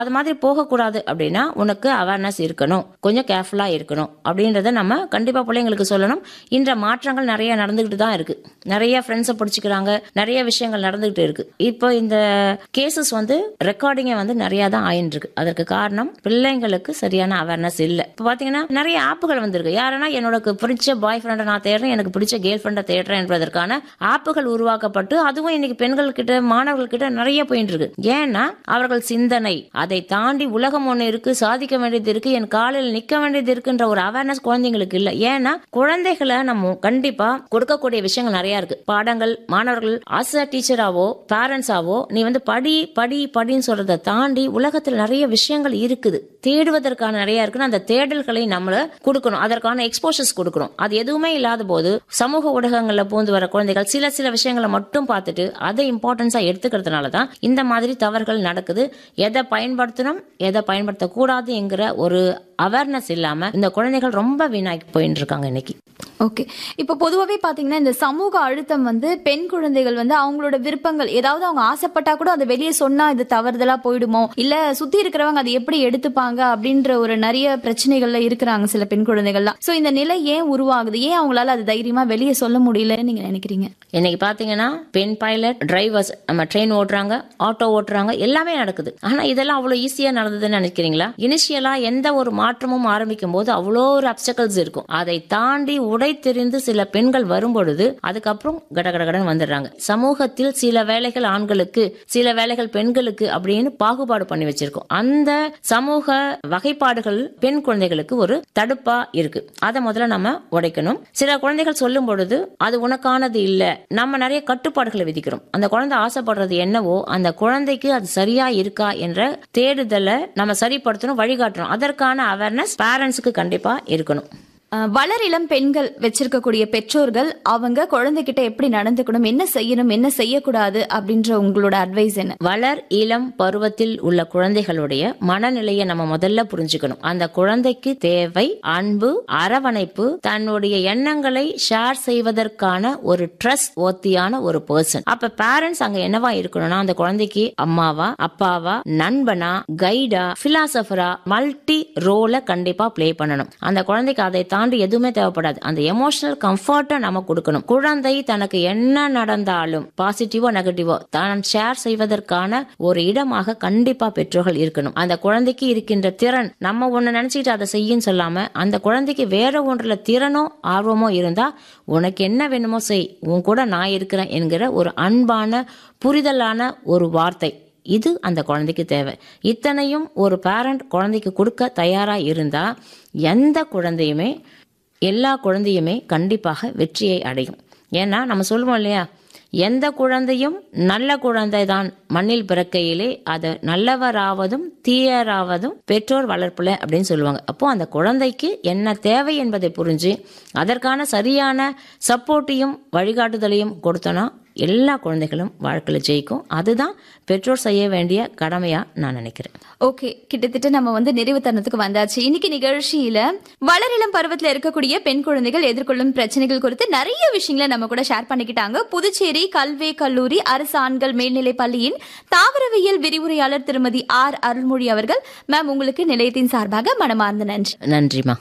அது மாதிரி போகக்கூடாது அப்படின்னா உனக்கு அவேர்னஸ் இருக்கணும் கொஞ்சம் கேர்ஃபுல்லா இருக்கணும் அப்படின்றத நம்ம கண்டிப்பா பிள்ளைங்களுக்கு சொல்லணும் இன்ற மாற்றங்கள் நிறைய நடந்துகிட்டு தான் இருக்கு நிறைய ஃப்ரெண்ட்ஸை பிடிச்சிக்கிறாங்க நிறைய விஷயங்கள் நடந்துகிட்டு இருக்கு இப்போ இந்த கேசஸ் வந்து ரெக்கார்டிங்கை வந்து நிறைய தான் ஆயின்னு இருக்கு அதற்கு காரணம் பிள்ளைங்களுக்கு சரியான அவேர்னஸ் இல்லை இப்போ பாத்தீங்கன்னா நிறைய ஆப்புகள் வந்திருக்கு யாருன்னா என்னோட பிடிச்ச பாய் ஃப்ரெண்டை நான் தேடுறேன் எனக்கு பிடிச்ச கேர்ள் ஃப்ரெண்டை தேடுறேன் என்பதற்கான ஆப்புகள் உருவாக்கப்பட்டு அதுவும் இன்னைக்கு பெண்கள் கிட்ட மாணவர்கள் கிட்ட நிறைய போயிட்டு இருக்கு ஏன்னா அவர்கள் சிந்தனை அதை தாண்டி உலகம் ஒண்ணு இருக்கு சாதிக்க வேண்டியது இருக்கு என் காலில் நிக்க வேண்டியது இருக்குன்ற ஒரு அவேர்னஸ் குழந்தைங்களுக்கு இல்ல ஏன்னா குழந்தைகளை நம்ம கண்டிப்பா கொடுக்கக்கூடிய விஷயங்கள் நிறைய இருக்கு பாடங்கள் மாணவர்கள் ஆஸ் அ டீச்சராவோ பேரண்ட்ஸாவோ நீ வந்து படி படி படின்னு சொல்றதை தாண்டி உலகத்தில் நிறைய விஷயங்கள் இருக்குது தேடுவதற்கான நிறைய இருக்குன்னு அந்த தேடல்களை நம்மள கொடுக்கணும் அதற்கான எக்ஸ்போஷர்ஸ் கொடுக்கணும் அது எதுவுமே இல்லாத போது சமூக ஊடகங்கள்ல பூந்து வர குழந்தைகள் சில சில விஷயங்களை மட்டும் பார்த்துட்டு அதை இம்பார்ட்டன்ஸா எடுத்துக்கிறதுனால தான் இந்த மாதிரி தவறுகள் நடக்குது எதை பயன்படுத்தணும் எதை பயன்படுத்தக்கூடாது என்கிற ஒரு அவேர்னஸ் இல்லாம இந்த குழந்தைகள் ரொம்ப வீணாக்கி போயிட்டு இருக்காங்க இன்னைக்கு ஓகே இப்போ பொதுவாகவே பார்த்தீங்கன்னா இந்த சமூக அழுத்தம் வந்து பெண் குழந்தைகள் வந்து அவங்களோட விருப்பங்கள் ஏதாவது அவங்க ஆசைப்பட்டா கூட அதை வெளியே சொன்னா இது தவறுதலா போயிடுமோ இல்ல சுத்தி இருக்கிறவங்க அதை எப்படி எடுத்துப்பாங்க அப்படின்ற ஒரு நிறைய பிரச்சனைகள்ல இருக்கிறாங்க சில பெண் குழந்தைகள்லாம் சோ இந்த நிலை ஏன் உருவாகுது ஏன் அவங்களால அது தைரியமா வெளியே சொல்ல முடியலன்னு நீங்க நினைக்கிறீங்க இன்னைக்கு பாத்தீங்கன்னா பெண் பைலட் டிரைவர்ஸ் நம்ம ட்ரெயின் ஓட்டுறாங்க ஆட்டோ ஓட்டுறாங்க எல்லாமே நடக்குது ஆனா இதெல்லாம் அவ்வளவு ஈஸியா நடந்ததுன்னு நினைக்கிறீங்களா இனிஷியலா எந்த ஒரு மாற்றமும் ஆரம்பிக்கும் போது அவ்வளோ ஒரு அப்சக்கல்ஸ் இருக்கும் அதை தாண்டி உடை தெரிந்து சில பெண்கள் வரும்பொழுது அதுக்கப்புறம் கடகடகடன் வந்துடுறாங்க சமூகத்தில் சில வேலைகள் ஆண்களுக்கு சில வேலைகள் பெண்களுக்கு அப்படின்னு பாகுபாடு பண்ணி வச்சிருக்கோம் அந்த சமூக வகைப்பாடுகள் பெண் குழந்தைகளுக்கு ஒரு தடுப்பா இருக்கு அதை முதல்ல நம்ம உடைக்கணும் சில குழந்தைகள் சொல்லும் பொழுது அது உனக்கானது இல்ல நம்ம நிறைய கட்டுப்பாடுகளை விதிக்கிறோம் அந்த குழந்தை ஆசைப்படுறது என்னவோ அந்த குழந்தைக்கு அது சரியா இருக்கா என்ற தேடுதலை நம்ம சரிப்படுத்தணும் வழிகாட்டணும் அதற்கான அவேர்னஸ் பேரண்ட்ஸுக்கு கண்டிப்பா இருக்கணும் அஹ், வளர் இளம் பெண்கள் வச்சிருக்கக்கூடிய பெற்றோர்கள் அவங்க குழந்தைகிட்ட எப்படி நடந்துக்கணும் என்ன செய்யணும் என்ன செய்யக்கூடாது அப்படின்ற உங்களோட அட்வைஸ் என்ன வளர் இளம் பருவத்தில் உள்ள குழந்தைகளுடைய மனநிலையை நம்ம முதல்ல புரிஞ்சுக்கணும் அந்த குழந்தைக்கு தேவை அன்பு அரவணைப்பு தன்னுடைய எண்ணங்களை ஷேர் செய்வதற்கான ஒரு ட்ரஸ்ட் ஓத்தியான ஒரு பர்சன் அப்ப பேரண்ட்ஸ் அங்க என்னவா இருக்கணும்னா அந்த குழந்தைக்கு அம்மாவா அப்பாவா நண்பனா கைடா பிலாசபரா மல்டி ரோல கண்டிப்பா ப்ளே பண்ணணும் அந்த குழந்தைக்கு அதை தாண்டி எதுவுமே தேவைப்படாது அந்த எமோஷனல் கம்ஃபர்ட்டை நம்ம கொடுக்கணும் குழந்தை தனக்கு என்ன நடந்தாலும் பாசிட்டிவோ நெகட்டிவோ தான் ஷேர் செய்வதற்கான ஒரு இடமாக கண்டிப்பா பெற்றோர்கள் இருக்கணும் அந்த குழந்தைக்கு இருக்கின்ற திறன் நம்ம ஒண்ணு நினைச்சுக்கிட்டு அதை செய்யும் சொல்லாம அந்த குழந்தைக்கு வேற ஒன்றுல திறனோ ஆர்வமோ இருந்தா உனக்கு என்ன வேணுமோ செய் உன் கூட நான் இருக்கிறேன் என்கிற ஒரு அன்பான புரிதலான ஒரு வார்த்தை இது அந்த குழந்தைக்கு தேவை இத்தனையும் ஒரு பேரண்ட் குழந்தைக்கு கொடுக்க தயாரா இருந்தா எந்த குழந்தையுமே எல்லா குழந்தையுமே கண்டிப்பாக வெற்றியை அடையும் ஏன்னா நம்ம சொல்லுவோம் இல்லையா எந்த குழந்தையும் நல்ல குழந்தை தான் மண்ணில் பிறக்கையிலே அது நல்லவராவதும் தீயராவதும் பெற்றோர் வளர்ப்புல அப்படின்னு சொல்லுவாங்க அப்போ அந்த குழந்தைக்கு என்ன தேவை என்பதை புரிஞ்சு அதற்கான சரியான சப்போர்ட்டையும் வழிகாட்டுதலையும் கொடுத்தோன்னா எல்லா குழந்தைகளும் வாழ்க்கையில ஜெயிக்கும் அதுதான் பெற்றோர் செய்ய வேண்டிய கடமையா நான் நினைக்கிறேன் ஓகே கிட்டத்தட்ட நம்ம வந்து நிறைவு தருணத்துக்கு வந்தாச்சு இன்னைக்கு நிகழ்ச்சியில வளரிளம் பருவத்துல இருக்கக்கூடிய பெண் குழந்தைகள் எதிர்கொள்ளும் பிரச்சனைகள் குறித்து நிறைய விஷயங்களை நம்ம கூட ஷேர் பண்ணிக்கிட்டாங்க புதுச்சேரி கல்வி கல்லூரி அரசு ஆண்கள் மேல்நிலை பள்ளியின் தாவரவியல் விரிவுரையாளர் திருமதி ஆர் அருள்மொழி அவர்கள் மேம் உங்களுக்கு நிலையத்தின் சார்பாக மனமார்ந்த நன்றி நன்றிமா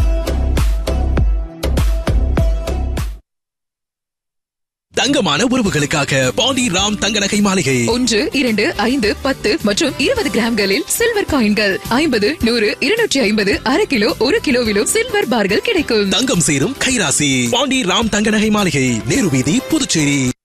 தங்கமான உறவுகளுக்காக பாண்டி ராம் தங்க நகை மாளிகை ஒன்று இரண்டு ஐந்து பத்து மற்றும் இருபது கிராம்களில் சில்வர் காயின்கள் ஐம்பது நூறு இருநூற்றி ஐம்பது அரை கிலோ ஒரு கிலோவிலும் சில்வர் பார்கள் கிடைக்கும் தங்கம் சேரும் கைராசி பாண்டி ராம் தங்க நகை மாளிகை நேரு வீதி புதுச்சேரி